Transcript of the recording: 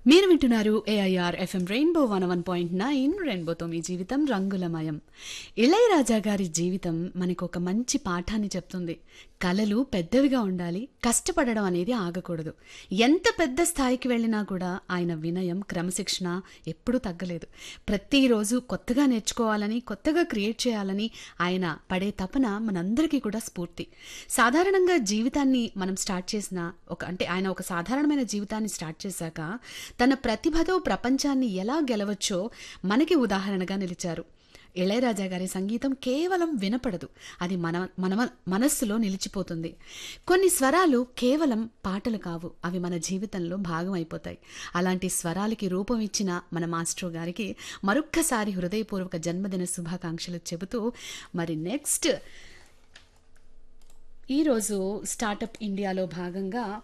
మీరు వింటున్నారు AIR FM rainbow one one point nine రెయిన్బోతో మీ జీవితం రంగులమయం ఇళయరాజా గారి జీవితం మనకు ఒక మంచి పాఠాన్ని చెప్తుంది కళలు పెద్దవిగా ఉండాలి కష్టపడడం అనేది ఆగకూడదు ఎంత పెద్ద స్థాయికి వెళ్ళినా కూడా ఆయన వినయం క్రమశిక్షణ ఎప్పుడూ తగ్గలేదు ప్రతిరోజు కొత్తగా నేర్చుకోవాలని కొత్తగా క్రియేట్ చేయాలని ఆయన పడే తపన మనందరికీ కూడా స్ఫూర్తి సాధారణంగా జీవితాన్ని మనం స్టార్ట్ చేసిన ఒక అంటే ఆయన ఒక సాధారణమైన జీవితాన్ని స్టార్ట్ చేశాక తన ప్రతిభతో ప్రపంచాన్ని ఎలా గెలవచ్చో మనకి ఉదాహరణగా నిలిచారు ఇళయరాజా గారి సంగీతం కేవలం వినపడదు అది మన మన మనస్సులో నిలిచిపోతుంది కొన్ని స్వరాలు కేవలం పాటలు కావు అవి మన జీవితంలో భాగం అయిపోతాయి అలాంటి స్వరాలకి రూపం ఇచ్చిన మన మాస్టర్ గారికి మరొక్కసారి హృదయపూర్వక జన్మదిన శుభాకాంక్షలు చెబుతూ మరి నెక్స్ట్ ఈరోజు స్టార్టప్ ఇండియాలో భాగంగా